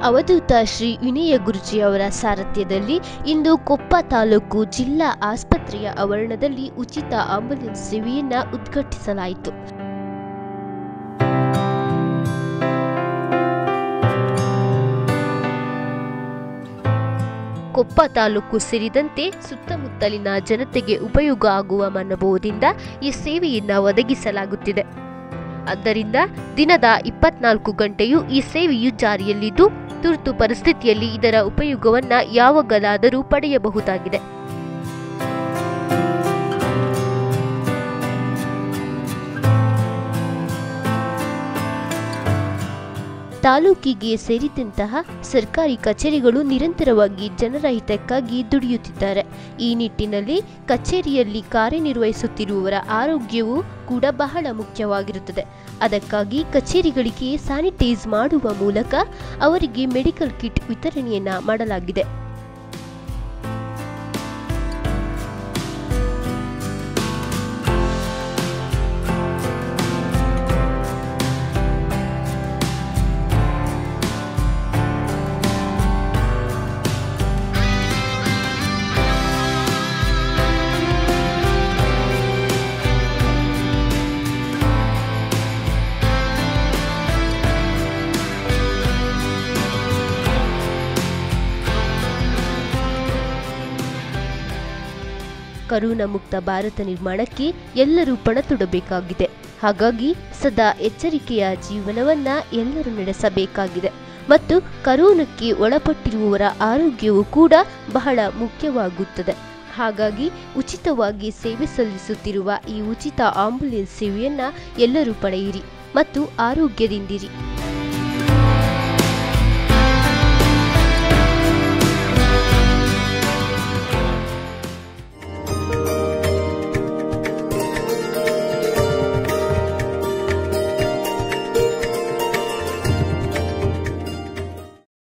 ಅವಧೂತ ಶ್ರೀ ವಿನಯ ಗುರುಜಿ ಅವರ ಸಾರಥ್ಯದಲ್ಲಿ ಇಂದು ಕೊಪ್ಪ ತಾಲೂಕು ಜಿಲ್ಲಾ ಆಸ್ಪತ್ರೆಯ ಆವರಣದಲ್ಲಿ ಉಚಿತ ಆಂಬ್ಯುಲೆನ್ಸ್ ಸೇವೆಯನ್ನ ಉದ್ಘಾಟಿಸಲಾಯಿತು ಕೊಪ್ಪ ತಾಲೂಕು ಸೇರಿದಂತೆ ಸುತ್ತಮುತ್ತಲಿನ ಜನತೆಗೆ ಉಪಯೋಗ ಆಗುವ ಮನೋಭಾವದಿಂದ ಈ ಸೇವೆಯನ್ನ ಒದಗಿಸಲಾಗುತ್ತಿದೆ ಆದ್ದರಿಂದ ದಿನದ ಇಪ್ಪತ್ನಾಲ್ಕು ಗಂಟೆಯೂ ಈ ಸೇವೆಯು ಜಾರಿಯಲ್ಲಿದ್ದು ತುರ್ತು ಪರಿಸ್ಥಿತಿಯಲ್ಲಿ ಇದರ ಉಪಯೋಗವನ್ನ ಯಾವಾಗಲಾದರೂ ಪಡೆಯಬಹುದಾಗಿದೆ ತಾಲೂಕಿಗೆ ಸೇರಿದಂತಹ ಸರ್ಕಾರಿ ಕಚೇರಿಗಳು ನಿರಂತರವಾಗಿ ಜನರ ಹಿತಕ್ಕಾಗಿ ದುಡಿಯುತ್ತಿದ್ದಾರೆ ಈ ನಿಟ್ಟಿನಲ್ಲಿ ಕಚೇರಿಯಲ್ಲಿ ಕಾರ್ಯನಿರ್ವಹಿಸುತ್ತಿರುವವರ ಆರೋಗ್ಯವು ಕೂಡ ಬಹಳ ಮುಖ್ಯವಾಗಿರುತ್ತದೆ ಅದಕ್ಕಾಗಿ ಕಚೇರಿಗಳಿಗೆ ಸ್ಯಾನಿಟೈಸ್ ಮಾಡುವ ಮೂಲಕ ಅವರಿಗೆ ಮೆಡಿಕಲ್ ಕಿಟ್ ವಿತರಣೆಯನ್ನ ಮಾಡಲಾಗಿದೆ ಕರೋನಾ ಮುಕ್ತ ಭಾರತ ನಿರ್ಮಾಣಕ್ಕೆ ಎಲ್ಲರೂ ಪಣತೊಡಬೇಕಾಗಿದೆ ಹಾಗಾಗಿ ಸದಾ ಎಚ್ಚರಿಕೆಯ ಜೀವನವನ್ನ ಎಲ್ಲರೂ ನಡೆಸಬೇಕಾಗಿದೆ ಮತ್ತು ಕರೋನಕ್ಕೆ ಒಳಪಟ್ಟಿರುವವರ ಆರೋಗ್ಯವು ಕೂಡ ಬಹಳ ಮುಖ್ಯವಾಗುತ್ತದೆ ಹಾಗಾಗಿ ಉಚಿತವಾಗಿ ಸೇವೆ ಸಲ್ಲಿಸುತ್ತಿರುವ ಈ ಉಚಿತ ಆಂಬ್ಯುಲೆನ್ಸ್ ಸೇವೆಯನ್ನ ಎಲ್ಲರೂ ಪಡೆಯಿರಿ ಮತ್ತು ಆರೋಗ್ಯದಿಂದಿರಿ